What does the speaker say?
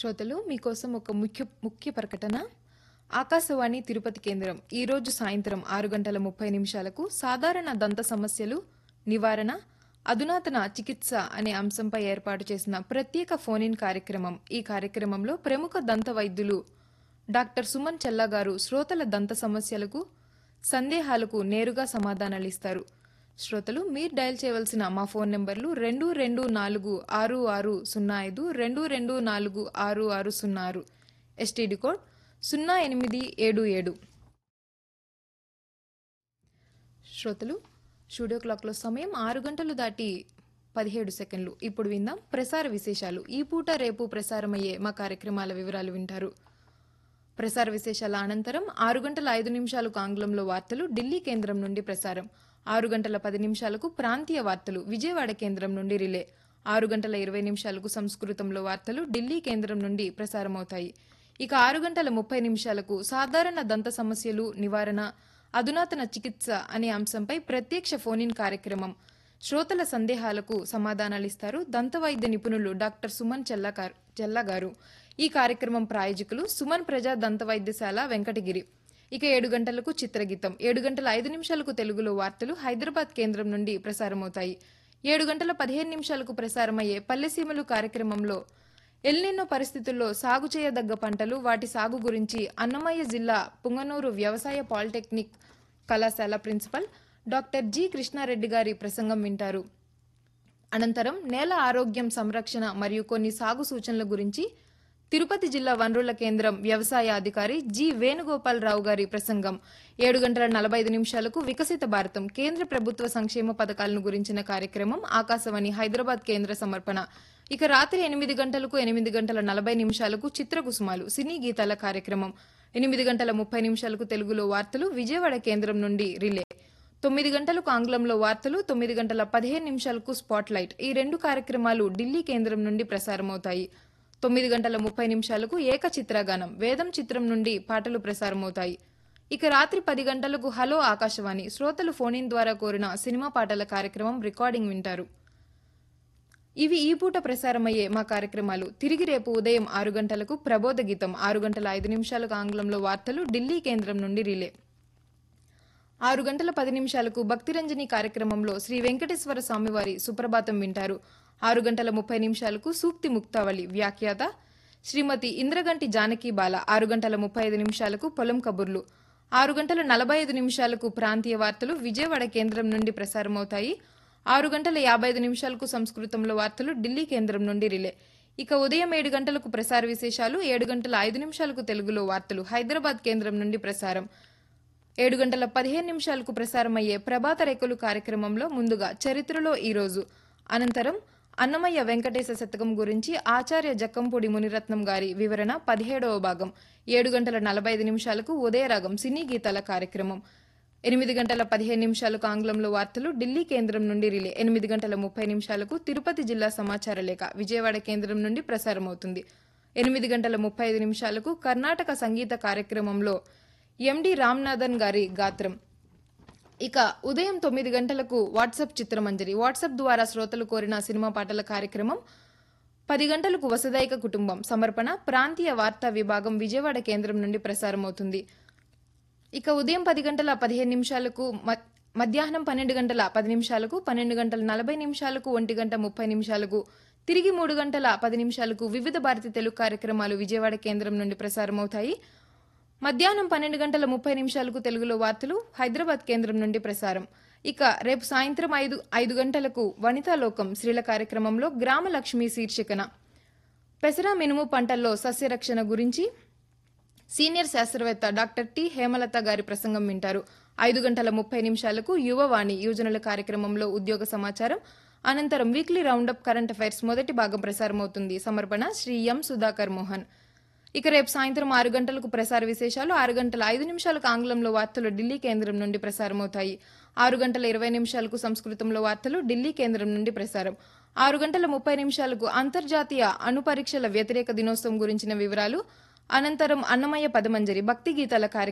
శ్రోతలు మీకోసం ఒక ముఖ్య ముఖ్య ప్రకటన ఆకాశవాణి తిరుపతి కేంద్రం ఈ రోజు సాయంత్రం ఆరు గంటల ముప్పై నిమిషాలకు సాధారణ దంత సమస్యలు నివారణ అధునాతన చికిత్స అనే అంశంపై ఏర్పాటు చేసిన ప్రత్యేక ఫోన్ ఇన్ కార్యక్రమం ఈ కార్యక్రమంలో ప్రముఖ దంత వైద్యులు డాక్టర్ సుమన్ చెల్లా గారు శ్రోతల దంత సమస్యలకు సందేహాలకు నేరుగా సమాధానాలిస్తారు శ్రోతలు మీరు డయల్ చేయవలసిన మా ఫోన్ నెంబర్లు రెండు రెండు నాలుగు ఆరు ఆరు సున్నా ఐదు రెండు రెండు నాలుగు ఆరు ఆరు సున్నా ఆరు ఎస్టీడీ కోడ్ సున్నా ఎనిమిది ఏడు ఏడు శ్రోతలు స్టూడియో క్లాక్లో సమయం ఆరు గంటలు దాటి పదిహేడు సెకండ్లు ఇప్పుడు విందాం ప్రసార విశేషాలు ఈ పూట రేపు ప్రసారమయ్యే మా కార్యక్రమాల వివరాలు వింటారు ప్రసార విశేషాల అనంతరం ఆరు గంటల ఐదు నిమిషాలకు ఆంగ్లంలో వార్తలు ఢిల్లీ కేంద్రం నుండి ప్రసారం ఆరు గంటల పది నిమిషాలకు ప్రాంతీయ వార్తలు విజయవాడ కేంద్రం నుండి రిలే ఆరు గంటల ఇరవై నిమిషాలకు సంస్కృతంలో వార్తలు ఢిల్లీ కేంద్రం నుండి ప్రసారమవుతాయి ఇక ఆరు గంటల ముప్పై నిమిషాలకు సాధారణ దంత సమస్యలు నివారణ అధునాతన చికిత్స అనే అంశంపై ప్రత్యక్ష ఫోన్ ఇన్ కార్యక్రమం శ్రోతల సందేహాలకు సమాధానాలిస్తారు దంత వైద్య నిపుణులు డాక్టర్ సుమన్ చెల్లా గారు- చెల్లా గారు ఈ కార్యక్రమం ప్రాయోజకులు సుమన్ ప్రజా దంత వైద్యశాల వెంకటగిరి ఇక ఏడు గంటలకు చిత్రగీతం ఏడు గంటల ఐదు నిమిషాలకు తెలుగులో వార్తలు హైదరాబాద్ కేంద్రం నుండి ప్రసారమవుతాయి ఏడు గంటల పదిహేను నిమిషాలకు ప్రసారమయ్యే పల్లెసీమలు కార్యక్రమంలో ఎల్నిన్నో పరిస్థితుల్లో సాగు చేయదగ్గ పంటలు వాటి సాగు గురించి అన్నమయ్య జిల్లా పుంగనూరు వ్యవసాయ పాలిటెక్నిక్ కళాశాల ప్రిన్సిపల్ డాక్టర్ జి కృష్ణారెడ్డి గారి ప్రసంగం వింటారు అనంతరం నేల ఆరోగ్యం సంరక్షణ మరియు కొన్ని సాగు సూచనల గురించి తిరుపతి జిల్లా వనరుల కేంద్రం వ్యవసాయ అధికారి జి వేణుగోపాలరావు గారి ప్రసంగం ఏడు గంటల నలభై ఐదు నిమిషాలకు వికసిత భారతం కేంద్ర ప్రభుత్వ సంక్షేమ పథకాలను గురించిన కార్యక్రమం ఆకాశవాణి హైదరాబాద్ కేంద్ర సమర్పణ ఇక రాత్రి ఎనిమిది గంటలకు ఎనిమిది గంటల నలభై నిమిషాలకు చిత్రకుసుమాలు సినీ గీతాల కార్యక్రమం ఎనిమిది గంటల ముప్పై నిమిషాలకు తెలుగులో వార్తలు విజయవాడ కేంద్రం నుండి రిలే తొమ్మిది గంటలకు ఆంగ్లంలో వార్తలు తొమ్మిది గంటల పదిహేను నిమిషాలకు స్పాట్ లైట్ ఈ రెండు కార్యక్రమాలు ఢిల్లీ కేంద్రం నుండి ప్రసారమవుతాయి తొమ్మిది గంటల ముప్పై నిమిషాలకు ఏక చిత్రగానం వేదం చిత్రం నుండి పాటలు ప్రసారమవుతాయి ఇక రాత్రి పది గంటలకు హలో ఆకాశవాణి శ్రోతలు ఫోన్ ఇన్ ద్వారా కోరిన సినిమా పాటల కార్యక్రమం రికార్డింగ్ వింటారు ఇవి ఈ పూట ప్రసారమయ్యే మా కార్యక్రమాలు తిరిగి రేపు ఉదయం ఆరు గంటలకు ప్రబోధ గీతం ఆరు గంటల ఐదు నిమిషాలకు ఆంగ్లంలో వార్తలు ఢిల్లీ కేంద్రం నుండి రిలే ఆరు గంటల పది నిమిషాలకు భక్తిరంజని కార్యక్రమంలో శ్రీ వెంకటేశ్వర స్వామివారి సుప్రభాతం వింటారు ఆరు గంటల ముప్పై నిమిషాలకు సూక్తి ముక్తావళి వ్యాఖ్యాత శ్రీమతి ఇంద్రగంటి జానకి బాల ఆరు గంటల ముప్పై ఐదు నిమిషాలకు పొలం కబుర్లు ఆరు గంటల నలభై ఐదు నిమిషాలకు ప్రాంతీయ వార్తలు విజయవాడ కేంద్రం నుండి ప్రసారమవుతాయి ఆరు గంటల యాభై ఐదు నిమిషాలకు సంస్కృతంలో వార్తలు ఢిల్లీ కేంద్రం నుండి రిలే ఇక ఉదయం ఏడు గంటలకు ప్రసార విశేషాలు ఏడు గంటల ఐదు నిమిషాలకు తెలుగులో వార్తలు హైదరాబాద్ కేంద్రం నుండి ప్రసారం ఏడు గంటల పదిహేను నిమిషాలకు ప్రసారమయ్యే ప్రభాత రేకులు కార్యక్రమంలో ముందుగా చరిత్రలో ఈరోజు అనంతరం అన్నమయ్య వెంకటేశ శతకం గురించి ఆచార్య జక్కంపూడి మునిరత్నం గారి వివరణ పదిహేడవ భాగం ఏడు గంటల నలభై ఐదు నిమిషాలకు ఉదయరాగం సినీ గీతాల కార్యక్రమం ఎనిమిది గంటల పదిహేను నిమిషాలకు ఆంగ్లంలో వార్తలు ఢిల్లీ కేంద్రం నుండి రిలే ఎనిమిది గంటల ముప్పై నిమిషాలకు తిరుపతి జిల్లా సమాచార లేఖ విజయవాడ కేంద్రం నుండి ప్రసారమవుతుంది ఎనిమిది గంటల ముప్పై ఐదు నిమిషాలకు కర్ణాటక సంగీత కార్యక్రమంలో ఎండి రామ్నాథన్ గారి గాత్రం ఇక ఉదయం తొమ్మిది గంటలకు వాట్సాప్ చిత్రమంజరి వాట్సాప్ ద్వారా శ్రోతలు కోరిన సినిమా పాటల కార్యక్రమం పది గంటలకు వసుదైక కుటుంబం సమర్పణ ప్రాంతీయ వార్తా విభాగం విజయవాడ కేంద్రం నుండి ప్రసారమవుతుంది ఇక ఉదయం పది గంటల పదిహేను నిమిషాలకు మ- మధ్యాహ్నం పన్నెండు గంటల పది నిమిషాలకు పన్నెండు గంటల నలభై నిమిషాలకు ఒంటి గంట ముప్పై నిమిషాలకు తిరిగి మూడు గంటల పది నిమిషాలకు వివిధ భారతి తెలుగు కార్యక్రమాలు విజయవాడ కేంద్రం నుండి ప్రసారమవుతాయి మధ్యాహ్నం పన్నెండు గంటల ముప్పై నిమిషాలకు తెలుగులో వార్తలు హైదరాబాద్ కేంద్రం నుండి ప్రసారం ఇక రేపు సాయంత్రం ఐదు ఐదు గంటలకు వనితాలోకం స్త్రీల కార్యక్రమంలో గ్రామ లక్ష్మి శీర్షికన పెసర మినుము పంటల్లో సస్యరక్షణ గురించి సీనియర్ శాస్త్రవేత్త డాక్టర్ టి హేమలత గారి ప్రసంగం వింటారు ఐదు గంటల ముప్పై నిమిషాలకు యువవాణి యోజనల కార్యక్రమంలో ఉద్యోగ సమాచారం అనంతరం వీక్లీ రౌండప్ కరెంట్ అఫైర్స్ మొదటి భాగం ప్రసారమవుతుంది సమర్పణ శ్రీ ఎం సుధాకర్ మోహన్ ఇక రేపు సాయంత్రం ఆరు గంటలకు ప్రసార విశేషాలు ఆరు గంటల ఐదు నిమిషాలకు ఆంగ్లంలో వార్తలు ఢిల్లీ కేంద్రం నుండి ప్రసారమవుతాయి ఆరు గంటల ఇరవై నిమిషాలకు సంస్కృతంలో వార్తలు ఢిల్లీ కేంద్రం నుండి ప్రసారం ఆరు గంటల ముప్పై నిమిషాలకు అంతర్జాతీయ అణు పరీక్షల వ్యతిరేక దినోత్సవం గురించిన వివరాలు అనంతరం అన్నమయ్య పదమంజరి భక్తి గీతాల కార్యక్రమం